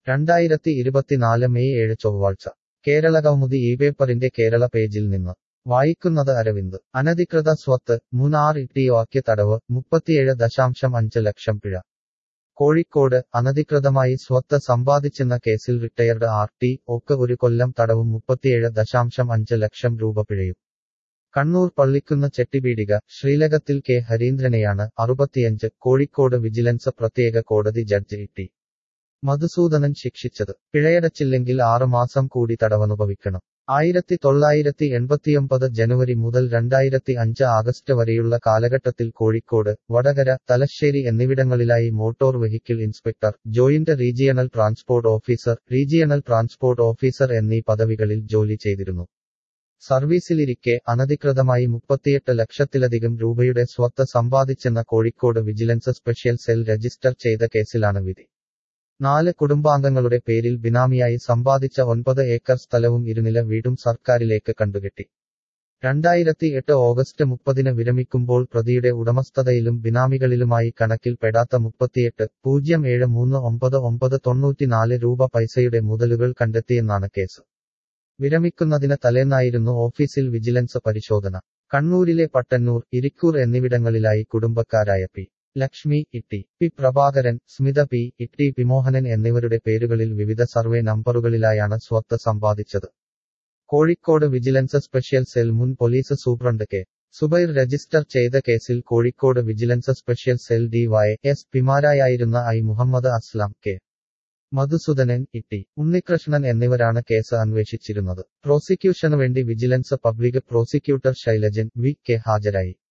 രണ്ടായിരത്തി ഇരുപത്തിനാല് മെയ് ഏഴ് ചൊവ്വാഴ്ച കേരളകൗമുദി ഈ പേപ്പറിന്റെ കേരള പേജിൽ നിന്ന് വായിക്കുന്നത് അരവിന്ദ് അനധികൃത സ്വത്ത് മൂന്നാർ ഇട്ടിയോക്ക് തടവ് മുപ്പത്തിയേഴ് ദശാംശം അഞ്ച് ലക്ഷം പിഴ കോഴിക്കോട് അനധികൃതമായി സ്വത്ത് സമ്പാദിച്ചെന്ന കേസിൽ റിട്ടയർഡ് ആർ ടി ഒക്ക് ഒരു കൊല്ലം തടവും മുപ്പത്തിയേഴ് ദശാംശം അഞ്ച് ലക്ഷം രൂപ പിഴയും കണ്ണൂർ പള്ളിക്കുന്ന് ചെട്ടിപീടിക ശ്രീലകത്തിൽ കെ ഹരീന്ദ്രനെയാണ് അറുപത്തിയഞ്ച് കോഴിക്കോട് വിജിലൻസ് പ്രത്യേക കോടതി ജഡ്ജി ടി മധുസൂദനൻ ശിക്ഷിച്ചത് പിഴയടച്ചില്ലെങ്കിൽ ആറുമാസം കൂടി തടവനുഭവിക്കണം ആയിരത്തി തൊള്ളായിരത്തി എൺപത്തിയൊമ്പത് ജനുവരി മുതൽ രണ്ടായിരത്തി അഞ്ച് ആഗസ്റ്റ് വരെയുള്ള കാലഘട്ടത്തിൽ കോഴിക്കോട് വടകര തലശ്ശേരി എന്നിവിടങ്ങളിലായി motor vehicle inspector joint regional transport officer regional transport officer എന്നീ പദവികളിൽ ജോലി ചെയ്തിരുന്നു സർവീസിലിരിക്കെ അനധികൃതമായി മുപ്പത്തിയെട്ട് ലക്ഷത്തിലധികം രൂപയുടെ സ്വത്ത് സമ്പാദിച്ചെന്ന Kozhikode vigilance special cell register ചെയ്ത കേസിലാണ് വിധി നാല് കുടുംബാംഗങ്ങളുടെ പേരിൽ ബിനാമിയായി സമ്പാദിച്ച ഒൻപത് ഏക്കർ സ്ഥലവും ഇരുനില വീടും സർക്കാരിലേക്ക് കണ്ടുകെട്ടി രണ്ടായിരത്തി എട്ട് ഓഗസ്റ്റ് മുപ്പതിന് വിരമിക്കുമ്പോൾ പ്രതിയുടെ ഉടമസ്ഥതയിലും ബിനാമികളിലുമായി കണക്കിൽ പെടാത്ത മുപ്പത്തിയെട്ട് പൂജ്യം ഏഴ് മൂന്ന് ഒമ്പത് ഒമ്പത് തൊണ്ണൂറ്റിനാല് രൂപ പൈസയുടെ മുതലുകൾ കണ്ടെത്തിയെന്നാണ് കേസ് വിരമിക്കുന്നതിന് തലേന്നായിരുന്നു ഓഫീസിൽ വിജിലൻസ് പരിശോധന കണ്ണൂരിലെ പട്ടന്നൂർ ഇരിക്കൂർ എന്നിവിടങ്ങളിലായി കുടുംബക്കാരായ പി ലക്ഷ്മി ഇട്ടി പി പ്രഭാകരൻ സ്മിത പി ഇട്ടി പിമോഹനൻ എന്നിവരുടെ പേരുകളിൽ വിവിധ സർവേ നമ്പറുകളിലായാണ് സ്വത്ത് സമ്പാദിച്ചത് കോഴിക്കോട് വിജിലൻസ് സ്പെഷ്യൽ സെൽ മുൻ police superintendent K Zubair register ചെയ്ത കേസിൽ Kozhikode vigilance special cell D Y S പിമാരായിരുന്ന I Muhammad അസ്ലാം കെ മധുസൂദനൻ ഇട്ടി ഉണ്ണികൃഷ്ണൻ എന്നിവരാണ് കേസ് അന്വേഷിച്ചിരുന്നത് പ്രോസിക്യൂഷനു വേണ്ടി vigilance public prosecutor Shailajan V K ഹാജരായി